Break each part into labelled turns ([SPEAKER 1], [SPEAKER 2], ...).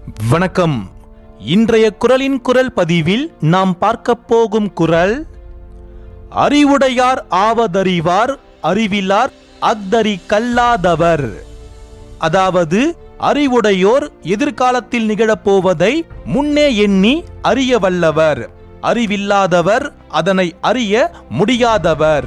[SPEAKER 1] வணக்கம் இன்றைய குரலின் குரல் பதிவில் நாம் பார்க்கப் போகும் குரல் அறிவுடையார் ஆவதறிவார் அறிவிலார் அக்தரி கல்லாதவர் அதாவது அறிவுடையோர் எதிர்காலத்தில் நிகழப்போவதை முன்னே எண்ணி அறிய வல்லவர் அறிவில்லாதவர் அதனை அறிய முடியாதவர்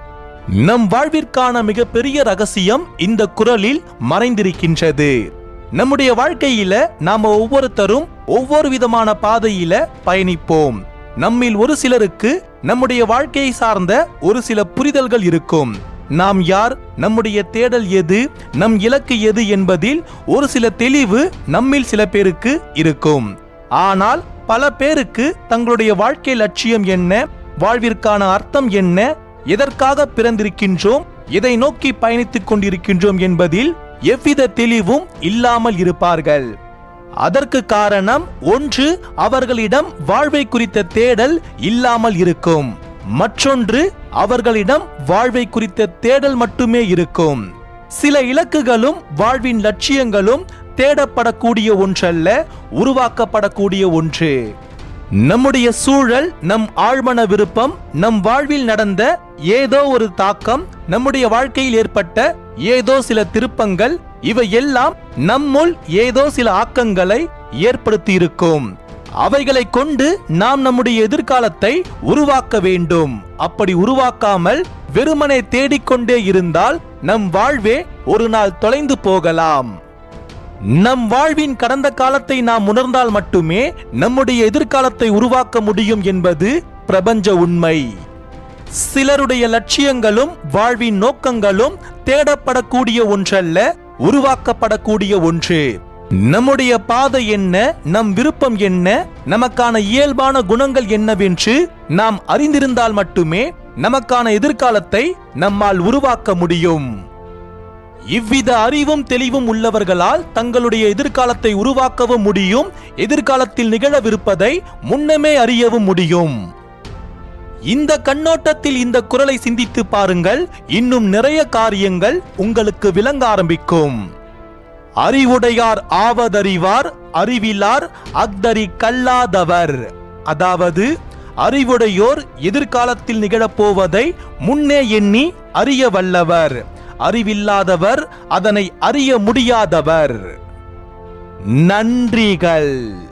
[SPEAKER 1] நம் வாழ்விற்கான மிகப்பெரிய ரகசியம் இந்த குரலில் மறைந்திருக்கின்றது நம்முடைய வாழ்க்கையில நாம ஒவ்வொருத்தரும் ஒவ்வொரு விதமான பாதையில பயணிப்போம் நம்மில் ஒரு சிலருக்கு நம்முடைய வாழ்க்கையை சார்ந்த ஒரு சில புரிதல்கள் இருக்கும் நாம் யார் நம்முடைய தேடல் எது நம் இலக்கு எது என்பதில் ஒரு சில தெளிவு நம்மில் சில பேருக்கு இருக்கும் ஆனால் பல பேருக்கு தங்களுடைய வாழ்க்கை லட்சியம் என்ன வாழ்விற்கான அர்த்தம் என்ன எதற்காக பிறந்திருக்கின்றோம் எதை நோக்கி பயணித்துக் கொண்டிருக்கின்றோம் என்பதில் எவ்வித தெளிவும் இல்லாமல் இருப்பார்கள் அதற்கு காரணம் ஒன்று அவர்களிடம் வாழ்வை குறித்த தேடல் இல்லாமல் இருக்கும் மற்றொன்று அவர்களிடம் வாழ்வை குறித்த தேடல் மட்டுமே இருக்கும் சில இலக்குகளும் வாழ்வின் லட்சியங்களும் தேடப்படக்கூடிய ஒன்றல்ல உருவாக்கப்படக்கூடிய ஒன்று நம்முடைய சூழல் நம் ஆழ்மன விருப்பம் நம் வாழ்வில் நடந்த ஏதோ ஒரு தாக்கம் நம்முடைய வாழ்க்கையில் ஏற்பட்ட ஏதோ சில திருப்பங்கள் இவை எல்லாம் நம்முள் ஏதோ சில ஆக்கங்களை ஏற்படுத்தி இருக்கும் அவைகளை கொண்டு நாம் நம்முடைய எதிர்காலத்தை உருவாக்க வேண்டும் அப்படி உருவாக்காமல் வெறுமனே தேடிக்கொண்டே இருந்தால் நம் வாழ்வே ஒரு நாள் தொலைந்து போகலாம் நம் வாழ்வின் கடந்த காலத்தை நாம் உணர்ந்தால் மட்டுமே நம்முடைய எதிர்காலத்தை உருவாக்க முடியும் என்பது பிரபஞ்ச உண்மை சிலருடைய லட்சியங்களும் வாழ்வின் நோக்கங்களும் தேடப்படக்கூடிய ஒன்றல்ல உருவாக்கப்படக்கூடிய ஒன்று நம்முடைய பாதை என்ன நம் விருப்பம் என்ன நமக்கான இயல்பான குணங்கள் என்னவென்று நாம் அறிந்திருந்தால் மட்டுமே நமக்கான எதிர்காலத்தை நம்மால் உருவாக்க முடியும் இவ்வித அறிவும் தெளிவும் உள்ளவர்களால் தங்களுடைய எதிர்காலத்தை உருவாக்கவும் முடியும் எதிர்காலத்தில் நிகழவிருப்பதை முன்னமே அறியவும் முடியும் இந்த கண்ணோட்டத்தில் இந்த குரலை சிந்தித்து பாருங்கள் இன்னும் நிறைய காரியங்கள் உங்களுக்கு விளங்க ஆரம்பிக்கும் அறிவுடையார் ஆவதறிவார் அறிவிலார் அக்தரி கல்லாதவர் அதாவது அறிவுடையோர் எதிர்காலத்தில் நிகழப்போவதை முன்னே எண்ணி அறிய வல்லவர் அறிவில்லாதவர் அதனை அறிய முடியாதவர் நன்றிகள்